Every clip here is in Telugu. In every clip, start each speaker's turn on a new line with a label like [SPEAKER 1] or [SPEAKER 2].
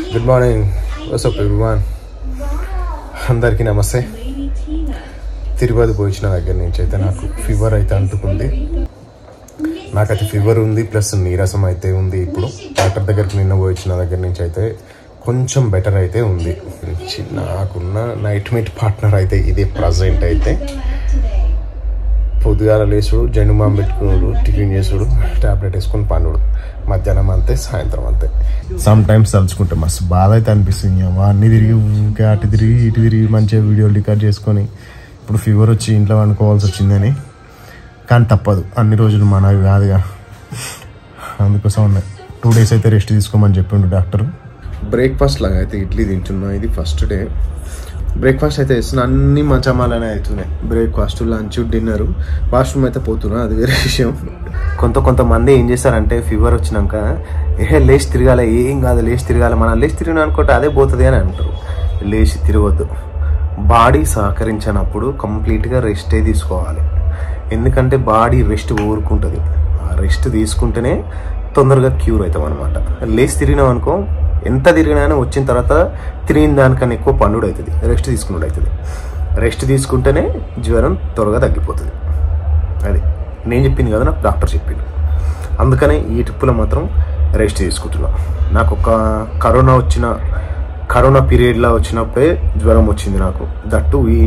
[SPEAKER 1] గుడ్ మార్నింగ్ వసప్ ఎవ్రీవన్ అందరికీ నమస్తే తిరుపతి పోయించిన దగ్గర నుంచి అయితే నాకు ఫీవర్ అయితే అంటుకుంది నాకైతే ఫీవర్ ఉంది ప్లస్ నీరసం అయితే ఉంది ఇప్పుడు డాక్టర్ దగ్గరికి నిన్న పోయించిన దగ్గర నుంచి అయితే కొంచెం బెటర్ అయితే ఉంది చిన్న నాకున్న నైట్ మీట్ పార్ట్నర్ అయితే ఇదే ప్రజెంట్ అయితే పొద్దుగాల లేచుడు జండు మామ పెట్టుకున్నాడు టిఫిన్ చేసుడు టాబ్లెట్ వేసుకొని పండుడు మధ్యాహ్నం అంతే సాయంత్రం అంతే సమ్ టైమ్స్ తలుచుకుంటే మస్తు బాధ అయితే అనిపిస్తుంది అమ్మా అన్ని తిరిగి ఇంకా అటు తిరిగి ఇటు తిరిగి మంచిగా వీడియోలు రికార్డ్ చేసుకొని ఇప్పుడు ఫీవర్ వచ్చి ఇంట్లో వండుకోవాల్సి వచ్చిందని కానీ తప్పదు అన్ని రోజులు మనవి కాదుగా అందుకోసం ఉన్నాయి టూ డేస్ అయితే రెస్ట్ తీసుకోమని చెప్పిండు డాక్టర్ బ్రేక్ఫాస్ట్ లాగా అయితే ఇడ్లీ తింటున్నా ఇది ఫస్ట్ డే బ్రేక్ఫాస్ట్ అయితే వేస్తున్నా అన్ని మంచమాలనే అవుతున్నాయి బ్రేక్ఫాస్ట్ లంచ్ డిన్నర్ వాష్రూమ్ అయితే పోతున్నా అది వేరే విషయం కొంత కొంతమంది ఏం చేస్తారంటే ఫీవర్ వచ్చినాక ఏ లేచి తిరగాలి ఏం కాదు లేచి తిరగాలి మనం లేచి తిరిగిన అనుకుంటే అదే పోతుంది అని అంటారు లేచి తిరగొద్దు బాడీ సహకరించినప్పుడు కంప్లీట్గా రెస్టే తీసుకోవాలి ఎందుకంటే బాడీ రెస్ట్ ఊరుకుంటుంది ఆ రెస్ట్ తీసుకుంటేనే తొందరగా క్యూర్ అవుతాం అనమాట లేచి తిరిగినాం అనుకో ఎంత తిరిగినా వచ్చిన తర్వాత తిరిగిన దానికన్నా ఎక్కువ పండుడు అవుతుంది రెస్ట్ తీసుకున్నాడు అవుతుంది రెస్ట్ తీసుకుంటేనే జ్వరం త్వరగా తగ్గిపోతుంది అది నేను చెప్పింది కదా నాకు డాక్టర్ చెప్పింది అందుకనే ఈ ట్రిప్పులో మాత్రం రెస్ట్ తీసుకుంటున్నా నాకు ఒక కరోనా వచ్చిన కరోనా పీరియడ్లో వచ్చినప్పుడే జ్వరం వచ్చింది నాకు దట్టు ఈ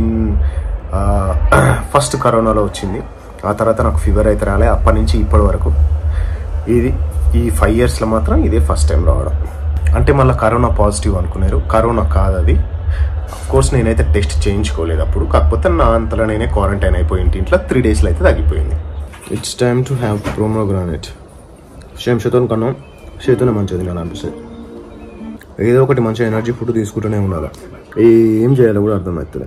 [SPEAKER 1] ఫస్ట్ కరోనాలో వచ్చింది ఆ తర్వాత నాకు ఫీవర్ అయితే రాలే అప్పటి నుంచి ఇప్పటి వరకు ఇది ఈ ఫైవ్ ఇయర్స్లో మాత్రం ఇదే ఫస్ట్ టైం రావడం అంటే మళ్ళీ కరోనా పాజిటివ్ అనుకున్నారు కరోనా కాదు అది కోర్స్ నేనైతే టెస్ట్ చేయించుకోలేదు అప్పుడు కాకపోతే నా అంతలో నేనే క్వారంటైన్ అయిపోయి ఇంట్లో త్రీ డేస్లో అయితే తగ్గిపోయింది it's time to have pomegranate same చేతులు కన్నా చేతునే మంచిది నేను అనిపిస్తుంది ఏదో ఒకటి మంచి ఎనర్జీ ఫుడ్ తీసుకుంటూనే ఉండాలి ఏం చేయాలో కూడా అర్థమవుతుంది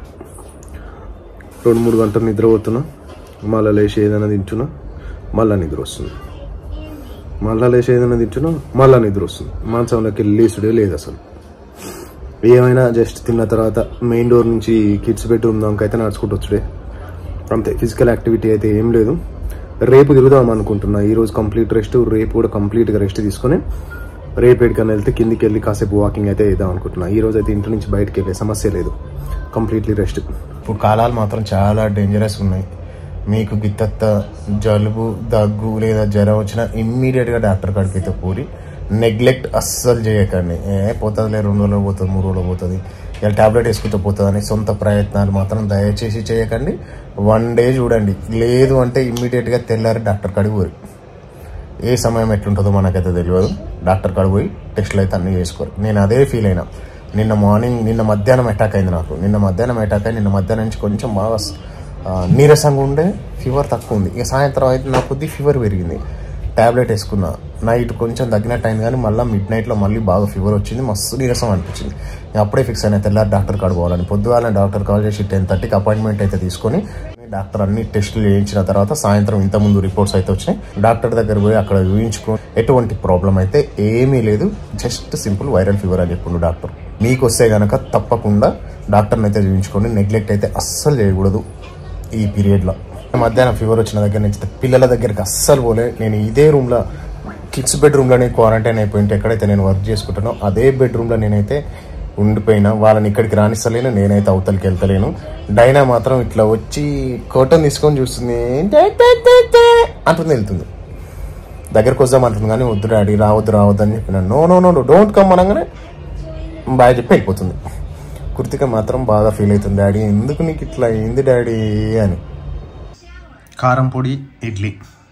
[SPEAKER 1] రెండు మూడు గంటలు నిద్రపోతున్నా మళ్ళీ లేచి ఏదైనా తింటున్నా మళ్ళీ నిద్ర వస్తుంది మళ్ళా లేచి ఏదైనా తింటున్నా మళ్ళా నిద్ర వస్తుంది మంచంలోకి లేచుడే లేదు అసలు ఏమైనా జస్ట్ తిన్న తర్వాత మెయిన్ డోర్ నుంచి కిడ్స్ బెడ్రూమ్ దాకా అయితే నడుచుకుంటూ వచ్చుడే అంతే ఫిజికల్ యాక్టివిటీ అయితే ఏం లేదు రేపు తిరుగుదాం అనుకుంటున్నా ఈ రోజు కంప్లీట్ రెస్ట్ రేపు కూడా కంప్లీట్గా రెస్ట్ తీసుకొని రేపు ఎక్కడికైనా వెళ్తే కిందికి వెళ్ళి కాసేపు వాకింగ్ అయితే వేద్దాం అనుకుంటున్నా ఈ రోజు అయితే ఇంటి నుంచి బయటకు వెళ్ళే సమస్య లేదు కంప్లీట్లీ రెస్ట్ ఇప్పుడు కాలాలు మాత్రం చాలా డేంజరస్ ఉన్నాయి మీకు గిత్తత్త జలుబు దగ్గు లేదా జ్వరం వచ్చినా ఇమ్మీడియట్గా డాక్టర్ కాడికి అయితే పోరి నెగ్లెక్ట్ అస్సలు చేయకండి ఏ పోతుందిలే రెండు రోజులు పోతుంది మూడు రోజులు పోతుంది ఇలా టాబ్లెట్ వేసుకుంటూ పోతుంది అని సొంత ప్రయత్నాలు మాత్రం దయచేసి చేయకండి వన్ డే చూడండి లేదు అంటే ఇమ్మీడియట్గా తెల్లారి డాక్టర్ కాడికి పోరి ఏ సమయం ఎట్లుంటుందో మనకైతే తెలియదు డాక్టర్ కాడికి పోయి టెస్టులు అయితే అన్నీ చేసుకోరు నేను అదే ఫీల్ అయినా నిన్న మార్నింగ్ నిన్న మధ్యాహ్నం అటాక్ అయింది నాకు నిన్న మధ్యాహ్నం అటాక్ అయింది నిన్న మధ్యాహ్నం నుంచి కొంచెం బాగా ఆ, నీరసంగా ఉండే ఫీవర్ తక్కువ ఉంది ఇక సాయంత్రం అయితే నాకు కొద్ది ఫీవర్ పెరిగింది ట్యాబ్లెట్ వేసుకున్నా నైట్ కొంచెం తగ్గినట్టు అయింది కానీ మళ్ళీ మిడ్ నైట్లో మళ్ళీ బాగా ఫీవర్ వచ్చింది మస్తు నీరసం అనిపించింది నేను అప్పుడే ఫిక్స్ అయినా తెల్లారి డాక్టర్ కాడికి పోవాలని పొద్దుగాల డాక్టర్ కాల్ చేసి టెన్ థర్టీకి అపాయింట్మెంట్ అయితే తీసుకొని డాక్టర్ అన్ని టెస్టులు చేయించిన తర్వాత సాయంత్రం ఇంత ముందు రిపోర్ట్స్ అయితే వచ్చినాయి డాక్టర్ దగ్గర పోయి అక్కడ చూపించుకో ఎటువంటి ప్రాబ్లం అయితే ఏమీ లేదు జస్ట్ సింపుల్ వైరల్ ఫీవర్ అని చెప్పిండు డాక్టర్ మీకు వస్తే గనక తప్పకుండా డాక్టర్ని అయితే చూపించుకోండి నెగ్లెక్ట్ అయితే అస్సలు చేయకూడదు ఈ పీరియడ్లో మధ్యాహ్నం ఫీవర్ వచ్చిన దగ్గర నుంచి పిల్లల దగ్గరికి అస్సలు పోలే నేను ఇదే రూమ్లో కిడ్స్ బెడ్రూమ్లోనే క్వారంటైన్ అయిపోయింటే ఎక్కడైతే నేను వర్క్ చేసుకుంటానో అదే బెడ్రూమ్లో నేనైతే ఉండిపోయినా వాళ్ళని ఇక్కడికి రానిస్తలేను నేనైతే అవతలకి వెళ్తలేను డైనా మాత్రం ఇట్లా వచ్చి కోటం తీసుకొని చూస్తుంది అంటుంది వెళ్తుంది దగ్గరకు వద్దాం అంటుంది కానీ వద్దు డాడీ రావద్దు రావద్దు అని చెప్పిన no no no don't come అనగానే బాగా చెప్పి వెళ్ళిపోతుంది కృతిక మాత్రం బాగా ఫీల్ అవుతుంది డాడీ ఎందుకు నీకు ఇట్లా అయింది డాడీ అని కారం పొడి ఇడ్లీ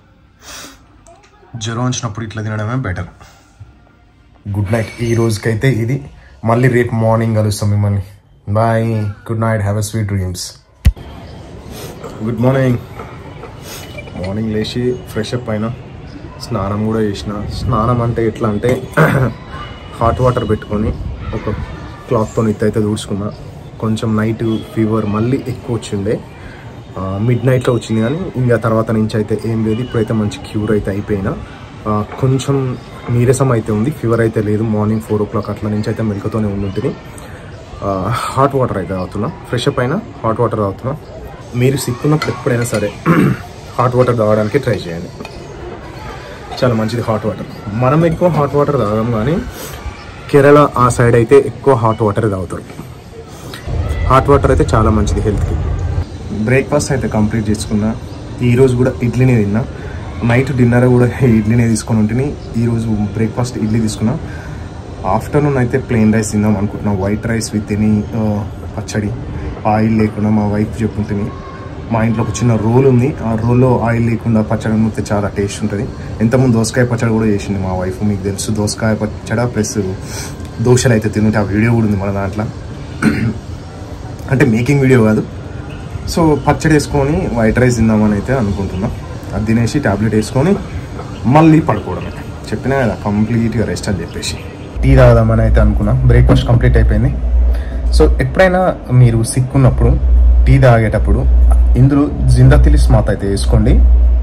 [SPEAKER 1] జ్వరం వచ్చినప్పుడు ఇట్లా తినడమే బెటర్ గుడ్ నైట్ ఈ రోజుకైతే ఇది మళ్ళీ రేపు మార్నింగ్ కలుస్తాం మిమ్మల్ని bye good night have a sweet dreams good morning morning లేచి ఫ్రెష్ అప్ అయినా స్నానం కూడా చేసిన స్నానం అంటే ఎట్లా అంటే హాట్ వాటర్ పెట్టుకొని ఒక క్లాత్తో ఇత్తు అయితే దూడ్చుకున్నా కొంచెం నైట్ ఫీవర్ మళ్ళీ ఎక్కువ వచ్చిండే మిడ్ నైట్లో వచ్చింది కానీ ఇంకా తర్వాత నుంచి అయితే ఏం లేదు ఇప్పుడైతే మంచి క్యూర్ అయితే అయిపోయినా ఆ, కొంచెం నీరసం అయితే ఉంది ఫీవర్ అయితే లేదు మార్నింగ్ ఫోర్ ఓ క్లాక్ అట్లా నుంచి అయితే మెలకుతోనే ఉండుంటుంది హాట్ వాటర్ అయితే తాగుతున్నా ఫ్రెష్ అప్ అయినా హాట్ వాటర్ తాగుతున్నా మీరు సిక్ ఉన్నప్పుడు ఎప్పుడైనా సరే హాట్ వాటర్ తాగడానికి ట్రై చేయండి చాలా మంచిది హాట్ వాటర్ మనం ఎక్కువ హాట్ వాటర్ తాగాం కానీ కేరళ ఆ సైడ్ అయితే ఎక్కువ హాట్ వాటర్ తాగుతారు హాట్ వాటర్ అయితే చాలా మంచిది హెల్త్కి బ్రేక్ఫాస్ట్ అయితే కంప్లీట్ చేసుకున్నా ఈరోజు కూడా ఇడ్లీనే తిన్నా నైట్ డిన్నర్ కూడా ఇడ్లీనే తీసుకొని ఉంటుంది ఈరోజు బ్రేక్ఫాస్ట్ ఇడ్లీ తీసుకున్నా ఆఫ్టర్నూన్ అయితే ప్లెయిన్ రైస్ తిందాం అనుకుంటున్నా white rice with any pachadi oil లేకుండా మా వైఫ్ చెప్పుంటుంది మా ఇంట్లో ఒక చిన్న రోల్ ఉంది ఆ రోల్లో ఆయిల్ లేకుండా పచ్చడి నూరితే చాలా టేస్ట్ ఉంటుంది ఎంతమంది దోసకాయ పచ్చడి కూడా చేసింది మా వైఫ్ మీకు తెలుసు దోసకాయ పచ్చడి ప్లస్ దోశలు అయితే తింటుంటే ఆ వీడియో కూడా ఉంది మన దాంట్లో అంటే మేకింగ్ వీడియో కాదు సో పచ్చడి వేసుకొని వైట్ రైస్ తిందామని అయితే అనుకుంటున్నా అది తినేసి టాబ్లెట్ వేసుకొని మళ్ళీ పడుకోవడమే చెప్పినా కదా కంప్లీట్గా రెస్ట్ అని చెప్పేసి టీ తాగదామని అయితే అనుకున్నా బ్రేక్ఫాస్ట్ కంప్లీట్ అయిపోయింది సో ఎప్పుడైనా మీరు సిక్ ఉన్నప్పుడు టీ తాగేటప్పుడు ఇందులో జిందా తిలిస్ మాత అయితే వేసుకోండి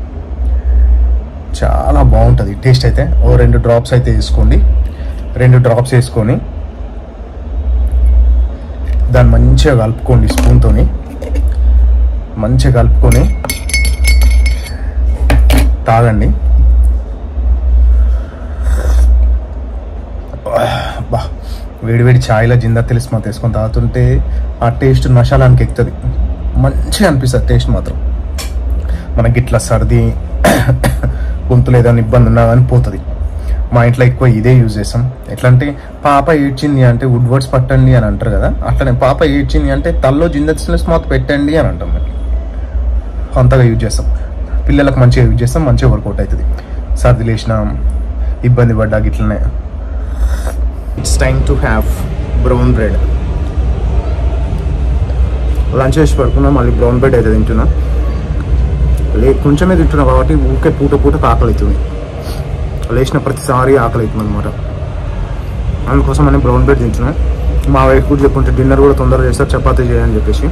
[SPEAKER 1] చాలా బాగుంటుంది టేస్ట్ అయితే ఓ రెండు డ్రాప్స్ అయితే వేసుకోండి రెండు డ్రాప్స్ వేసుకొని దాన్ని మంచిగా కలుపుకోండి స్పూన్తోని మంచిగా కలుపుకొని తాగండి బా వేడివేడి ఛాయ్లో జిందా తెలిసి మాత్రం వేసుకొని తాగుతుంటే ఆ టేస్ట్ నశాలానికి ఎక్కుతుంది మంచిగా అనిపిస్తుంది టేస్ట్ మాత్రం మనకి ఇట్లా సర్ది గొంతులు ఏదైనా ఇబ్బంది ఉన్నా కానీ పోతుంది మా ఇంట్లో ఎక్కువ ఇదే యూజ్ చేస్తాం ఎట్లా అంటే పాప ఏడ్చింది అంటే వుడ్ వర్డ్స్ పట్టండి అని అంటారు కదా అట్లనే పాప ఏడ్చింది అంటే తల్లో జిందస్ మాత్ పెట్టండి అని అంటాం మేము అంతగా యూజ్ చేస్తాం పిల్లలకు మంచిగా యూజ్ చేస్తాం మంచిగా వర్కౌట్ అవుతుంది సర్ది లేచిన ఇబ్బంది పడ్డా ఇట్లనే it's time to have brown bread lunch చేసి పడుకున్నా మళ్ళీ బ్రౌన్ బ్రెడ్ అయితే తింటున్నా లే కొంచెమే తింటున్నా కాబట్టి ఊకే పూట పూట ఆకలి అవుతుంది లేచిన ప్రతిసారి ఆకలి అవుతుంది అనమాట అందుకోసం నేను బ్రౌన్ బ్రెడ్ తింటున్నా మా వైఫ్ కూడా చెప్పుంటే డిన్నర్ కూడా తొందరగా చేస్తారు చపాతీ చేయని చెప్పేసి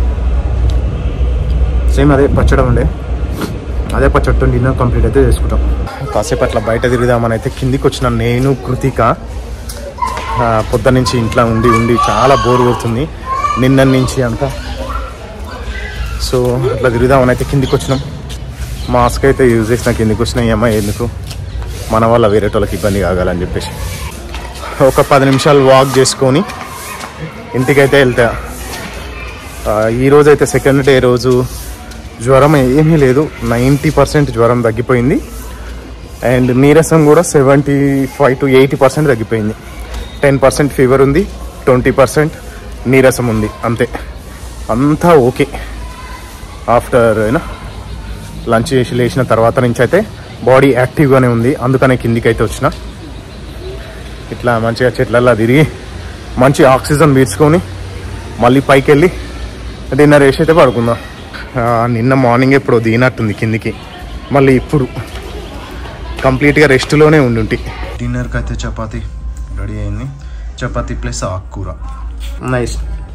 [SPEAKER 1] సేమ్ అదే పచ్చడి ఉండే అదే పచ్చడితో డిన్నర్ కంప్లీట్ అయితే చేసుకుంటాం కాసేపు అట్లా బయట తిరుగుదామని అయితే కిందికి వచ్చిన నేను కృతిక ఆ, పొద్దు నుంచి ఇంట్లో ఉండి ఉండి చాలా బోర్ కొడుతుంది నిన్న నుంచి అంతా సో అట్లా తిరుగుదామని అయితే కిందికి వచ్చినాం మాస్క్ అయితే యూజ్ చేసిన కిందికి వచ్చిన ఏమో ఎందుకు మన వల్ల వేరే వాళ్ళకి ఇబ్బంది కాగాలని చెప్పేసి ఒక పది నిమిషాలు వాక్ చేసుకొని ఇంటికైతే వెళ్తా ఆ, ఈ రోజు అయితే సెకండ్ డే రోజు జ్వరం ఏమీ లేదు నైంటీ పర్సెంట్ జ్వరం తగ్గిపోయింది అండ్ నీరసం కూడా seventy five to eighty percent తగ్గిపోయింది టెన్ పర్సెంట్ ఫీవర్ ఉంది ట్వంటీ పర్సెంట్ నీరసం ఉంది అంతే అంతా ఓకే ఆఫ్టర్ అయినా లంచ్ చేసి లేచిన తర్వాత నుంచి అయితే బాడీ యాక్టివ్గానే ఉంది అందుకనే కిందికి అయితే వచ్చిన ఇట్లా మంచిగా చెట్లల్లో తిరిగి మంచి ఆక్సిజన్ పీల్చుకొని మళ్ళీ పైకి వెళ్ళి డిన్నర్ వేసి అయితే పడుకుందాం ఆ, నిన్న మార్నింగ్ ఎప్పుడు దిగినట్టుంది కిందికి మళ్ళీ ఇప్పుడు కంప్లీట్గా రెస్ట్లోనే ఉండుంటి డిన్నర్కి అయితే చపాతీ రెడీ అయింది చపాతీ ప్లస్ ఆకుకూర నైస్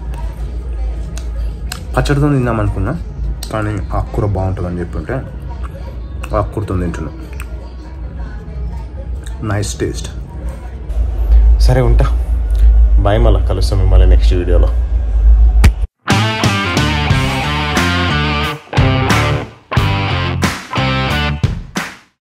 [SPEAKER 1] పచ్చడితో తిందాం అనుకున్నా కానీ ఆకుకూర బాగుంటుందని చెప్పుంటే ఆకుకూరతో తింటున్నా నైస్ టేస్ట్ సరే ఉంటా బాయ్ మళ్ళీ కలుస్తాం మిమ్మల్ని నెక్స్ట్ వీడియోలో